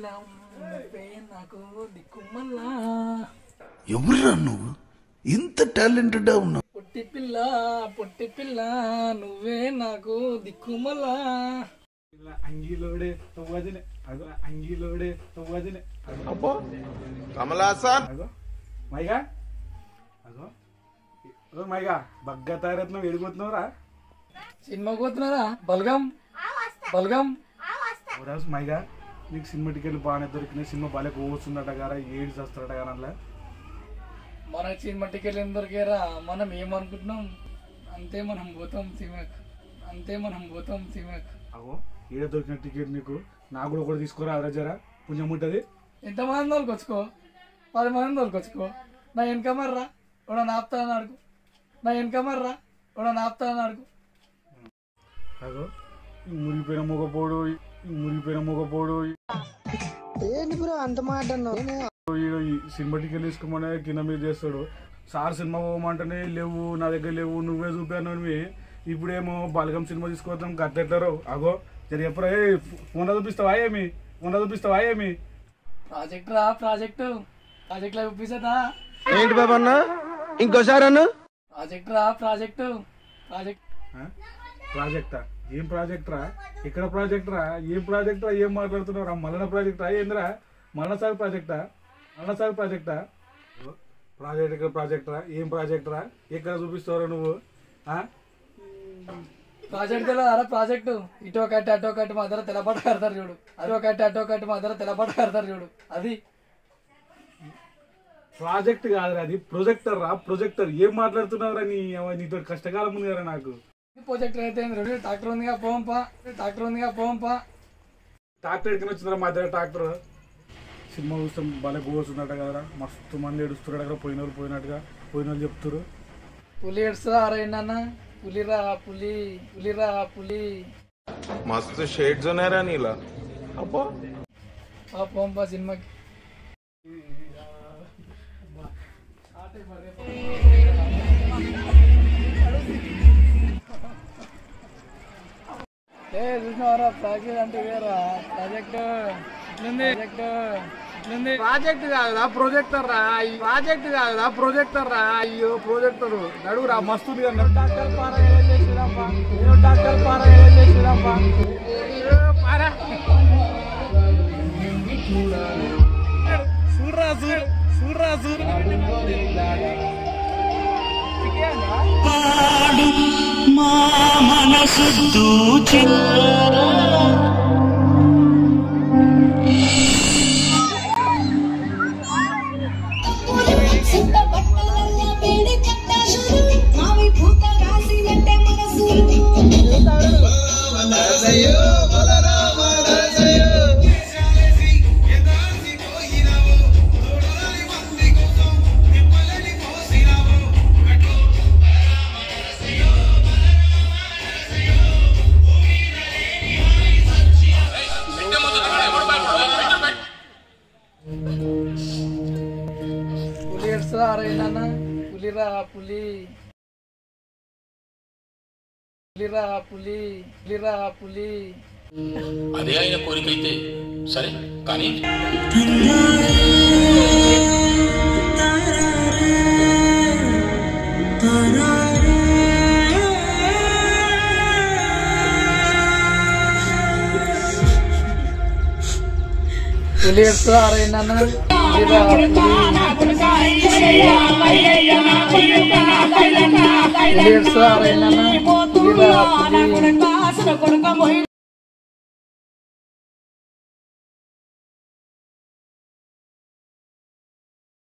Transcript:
పిల్లం నువ్వే నాకు దిక్కుమల్లా ఎవరురా నువ్వు ఇంత టాలెంటెడ్ ఉన్నావు పొట్టి పిల్ల పొట్టి పిల్ల నువ్వే నాకు దిక్కుమల్లా అంగిలోడే వదిలే అగో అంగిలోడే వదిలే అబ్బో కమలాసన్ అగో మైగా అగో అగో మైగా బగ్గ తయారత్నం ఎడిపోతున్నావురా సినిమా పోతున్నారా బల్గం బల్గం రాజు మైగా నీకు సినిమా టికెట్లు బాగానే దొరికినాయి సినిమా బాగా కూర్చుందట గారా ఏడు వస్తాడట గారా అందులో మనకు సినిమా టికెట్లు ఏం దొరికారా మనం ఏమనుకుంటున్నాం అంతే మనం పోతాం సినిమాకి అంతే మనం పోతాం సినిమాకి అగో ఏడ దొరికిన టికెట్ నీకు నాకు కూడా ఒకటి తీసుకోరా అదే జరా పుణ్యం ఉంటుంది ఎంతమంది తోలుకొచ్చుకో పది మంది తోలుకొచ్చుకో నా వెనక మర్రా కూడా నాపుతానని అడుగు నా వెనక మర్రా కూడా నాపుతానని అడుగు అగో ఈ మురిగిపోయిన మొగపోడు ఈ మురిగిపోయిన మొగపోడు ఈడు ఈ సినిమా టికెట్ తీసుకోమని కింద మీద చేస్తాడు సార్ సినిమా పోమంటేనే లేవు నా దగ్గర లేవు నువ్వే చూపాను ఇప్పుడేమో బలగం సినిమా తీసుకోవద్దాం కట్టెట్టారు అగో జర ఎప్పుడు ఫోన్ చూపిస్తావా ఏమి ఫోన్ చూపిస్తావా ఏమి ప్రాజెక్ట్ రా ప్రాజెక్టు ప్రాజెక్ట్ లో చూపిస్తా ఏంటి బాబా అన్న ఇంకోసారి అన్న ప్రాజెక్ట్ రా ప్రాజెక్టు ప్రాజెక్ట్ ఆ? ప్రాజెక్టా ఏం ప్రాజెక్ట్ రా ఎక్కడ ప్రాజెక్ట్ రా ఏం ప్రాజెక్ట్ రా ఏం మాట్లాడుతున్నావు రా మల్లన ప్రాజెక్టా ఏందిరా మల్లన సాగు ప్రాజెక్టా మల్లన సాగు ప్రాజెక్టా ప్రాజెక్ట్ ఎక్కడ ప్రాజెక్ట్ రా ఏం ప్రాజెక్ట్ రా ఎక్కడ చూపిస్తావురా నువ్వు ఆ? ప్రాజెక్ట్ తెలియదారా ప్రాజెక్టు ఇటు ఒకటి అటు ఒకటి మా దగ్గర తెల్లబట్ట కడతారు చూడు అది ఒకటి అటు ఒకటి మా దగ్గర తెల్లబట్ట కడతారు చూడు అది ప్రాజెక్ట్ కాదురా అది ప్రొజెక్టర్ రా ప్రొజెక్టర్ ఏం మాట్లాడుతున్నావురా నీ అవ్వ, నీతో కష్టకాలం ఉంది కదా నాకు ప్రాజెక్ట్ అయితే రెండు ట్రాక్టర్ ఉందిగా పోంపా ట్రాక్టర్ ఉందిగా పోంపా ట్రాక్టర్ ఎక్కడ వచ్చిందిరా మా దగ్గర ట్రాక్టర్ సినిమా చూస్తాం భలే గోసున్నట్టు కదరా మస్తు మంది ఏడుస్తున్నాడు కదా పోయిన వాళ్ళు పోయినట్టుగా పోయిన వాళ్ళు చెప్తారు పులి ఏడుస్తుందా అరే నాన్న పులిరా పులి పులిరా పులి మస్తు షేడ్స్ ఉన్నాయరా నీలా అబ్బో ఆ పోంపా సినిమాకి ఏ చూసినవారా ప్రాజెక్ట్ అంటే వేరా ప్రాజెక్ట్ ఇట్లుంది ప్రాజెక్ట్ ఇట్లుంది ప్రాజెక్ట్ కాదురా ప్రొజెక్టర్ రా ప్రాజెక్ట్ కాదురా ప్రొజెక్టర్ రా అయ్యో ప్రొజెక్టర్ నడువురా మస్తు డాక్టర్ పారా చేసిరమ్మా డాక్టర్ పారా చేసిరమ్మా సూర్రా సూర్ సూర్రా సూర్ మా మనసు ಸುತ್ತ ಬಟ್ಟಲಲ್ಲ ಬೇಡಿ ಕಟ್ಟಾದರು ಮಾವಿ ಭೂತ ಕಾಸಿನಟ್ಟೆ ಮನಸ್ಸು పులి ఏడుస్తుందా అరే నాన్న పులిరా పులి పులిరా పులి పులిరా పులి అదే ఆయన కోరికైతే సరే కానీ పులి ఏడుస్తుందా అరే నాన్న పులిరా పులి పులి ఏడుస్తుందా అరే నాన్న పులిరా పులి